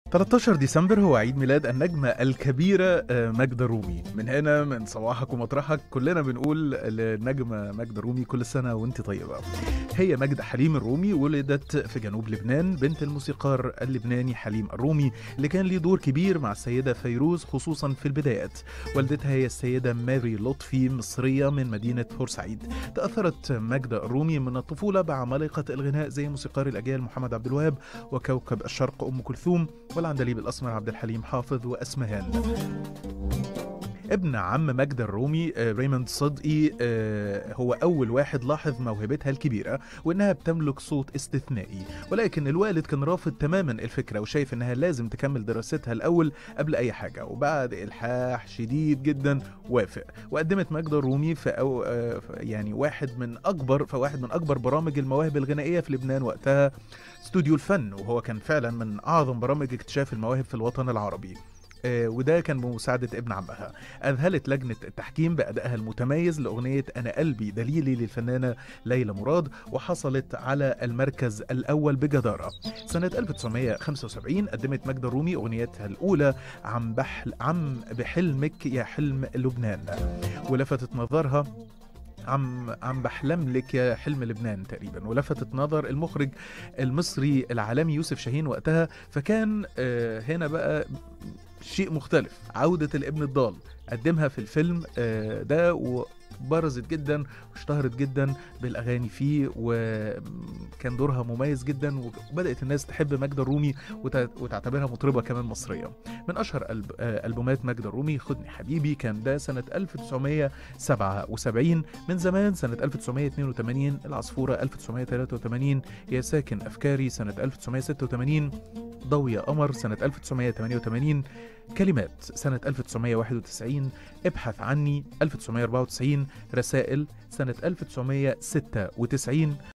13 ديسمبر هو عيد ميلاد النجمة الكبيرة آه، ماجدة الرومي من هنا من صباحك ومطرحك كلنا بنقول للنجمة ماجدة الرومي كل سنة وانت طيبة هي ماجدة حليم الرومي ولدت في جنوب لبنان بنت الموسيقار اللبناني حليم الرومي اللي كان ليه دور كبير مع السيدة فيروز خصوصا في البدايات والدتها هي السيدة ماري لطفي مصرية من مدينة بورسعيد تأثرت ماجدة الرومي من الطفولة بعمالقة الغناء زي موسيقار الأجيال محمد عبد الوهاب وكوكب الشرق أم كلثوم والعندليب الأسمر عبد الحليم حافظ وأسمهان ابن عم ماجدة الرومي آه، ريموند صدقي آه، هو أول واحد لاحظ موهبتها الكبيرة وإنها بتملك صوت استثنائي ولكن الوالد كان رافض تماما الفكرة وشايف إنها لازم تكمل دراستها الأول قبل أي حاجة وبعد إلحاح شديد جدا وافق وقدمت ماجدة الرومي في أو آه، يعني واحد من أكبر في واحد من أكبر برامج المواهب الغنائية في لبنان وقتها استوديو الفن وهو كان فعلا من أعظم برامج اكتشاف المواهب في الوطن العربي آه، وده كان بمساعدة ابن عمها أذهلت لجنة التحكيم بأدائها المتميز لأغنية أنا قلبي دليلي للفنانة ليلى مراد وحصلت على المركز الأول بجدارة سنة 1975 قدمت ماجدة الرومي أغنيتها الأولى عم, بحل عم بحلمك يا حلم لبنان ولفتت نظرها عم عم بحلم لك يا حلم لبنان تقريبا ولفتت نظر المخرج المصري العالمي يوسف شاهين وقتها فكان آه، هنا بقى شيء مختلف عودة الابن الضال قدمها في الفيلم آه، ده وبرزت جدا واشتهرت جدا بالأغاني فيه وكان دورها مميز جدا وبدأت الناس تحب ماجدة الرومي وت- وتعتبرها مطربة كمان مصرية من أشهر ألب- آه، ألبومات ماجدة الرومي خدني حبيبي كان ده سنة 1977 من زمان سنة 1982 العصفورة 1983 يا ساكن أفكاري سنة 1986 ضوء يا قمر سنة 1988 كلمات سنة 1991 ابحث عني 1994 رسائل سنة 1996